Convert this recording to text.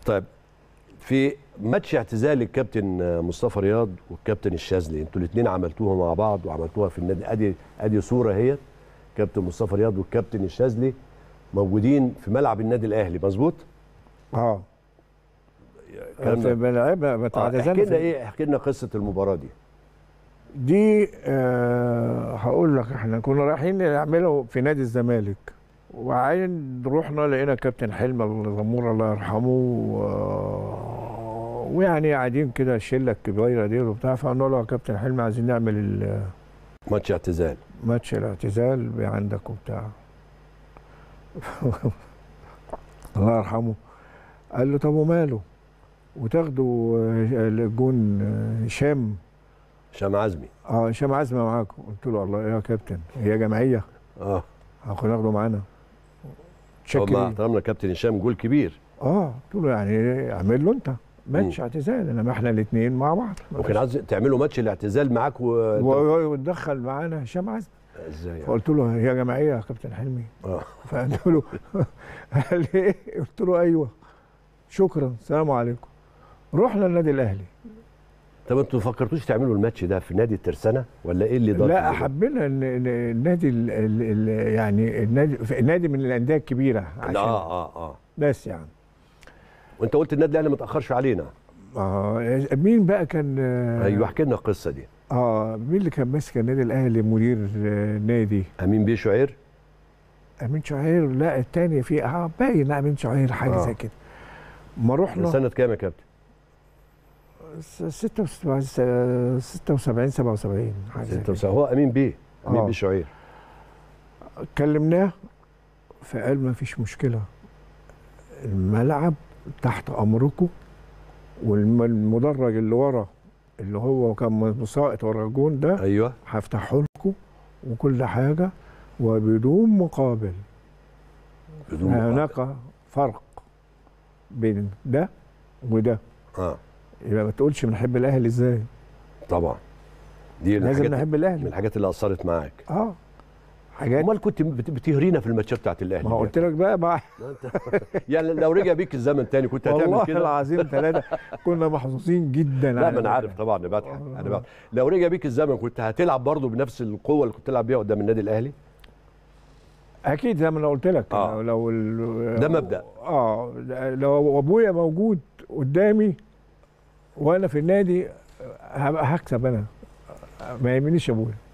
طيب في ماتش اعتزال الكابتن مصطفى رياض والكابتن الشاذلي انتوا الاثنين عملتوها مع بعض وعملتوها في النادي ادي ادي صوره اهي كابتن مصطفى رياض والكابتن الشاذلي موجودين في ملعب النادي الاهلي مظبوط اه الكلام ده- بلعبها آه، بتعتزلنا احكي لنا في- ايه احكي لنا قصه المباراه دي دي آه هقول لك احنا كنا رايحين نعمله في نادي الزمالك وبعدين رحنا لقينا كابتن حلمي الغمور الله يرحمه و- ويعني قاعدين كده الشله الكبيره دي وبتاع فقلنا له يا كابتن حلمي عايزين نعمل ال- ماتش اعتزال ماتش الاعتزال عندك وبتاع الله يرحمه قال له طب وماله وتاخدوا آه، الجون آه، هشام هشام عزمي اه هشام عزمه معاكم قلت له الله يا كابتن هي جمعيه اه هاخد ناخده معانا طب تشكل مع إيه؟ احترامنا كابتن هشام جول كبير اه قلت له يعني اعمل له انت ماتش اعتزال انما احنا الاثنين مع بعض وكان عايز تعملوا ماتش الاعتزال معاك و... و- وتدخل معانا هشام عزمه ازاي يعني؟ فقلت له هي جمعيه يا كابتن حلمي اه فقلت له قال لي ايه قلت له ايوه شكرا السلام عليكم رحنا النادي الاهلي طب انتوا ما فكرتوش تعملوا الماتش ده في نادي الترسانه ولا ايه اللي ضاف لا لده؟ حبينا ان إن النادي ال- ال- ال- يعني النادي النادي من الانديه الكبيره عشان اه اه اه ناس يعني وانت قلت النادي الاهلي ما تاخرش علينا آه مين بقى كان آه ايوه احكي لنا القصه دي اه مين اللي كان ماسك النادي الاهلي مدير آه نادي امين بيه شعير امين شعير لا الثاني في اه باين امين شعير حاجه آه. زي كده ما من رحنا سنه كام يا كابتن 76 76 77 حاجه زي كده 76 هو امين بيه امين آه. بيه شعير كلمناه فقال ما فيش مشكله الملعب تحت امركم والمدرج اللي ورا اللي هو كان مساقط ورا الجون ده ايوه هفتحه لكم وكل حاجه وبدون مقابل بدون مقابل. هناك فرق بين ده وده اه يبقى ما تقولش بنحب الاهلي ازاي طبعا دي من لازم الحاجات نحب من الاهلي الحاجات اللي اثرت معاك اه حاجات امال كنت بت- بتهرينا في الماتشات بتاعت الاهلي ما قلت لك بقى مع ما انت- يعني لو رجع بيك الزمن تاني كنت هتعمل والله كده العظيم ثلاثه كنا محظوظين جدا لا على ما انا ده. عارف طبعا انا بضحك انا بضحك لو رجع بيك الزمن كنت هتلعب برضه بنفس القوه اللي كنت بتلعب بيها قدام النادي الاهلي اكيد زي ما انا قلت لك آه. لو ال- ده مبدأ. اه لو ابويا موجود قدامي وانا في النادي هبقى هكسب انا ما يهمنيش ابويا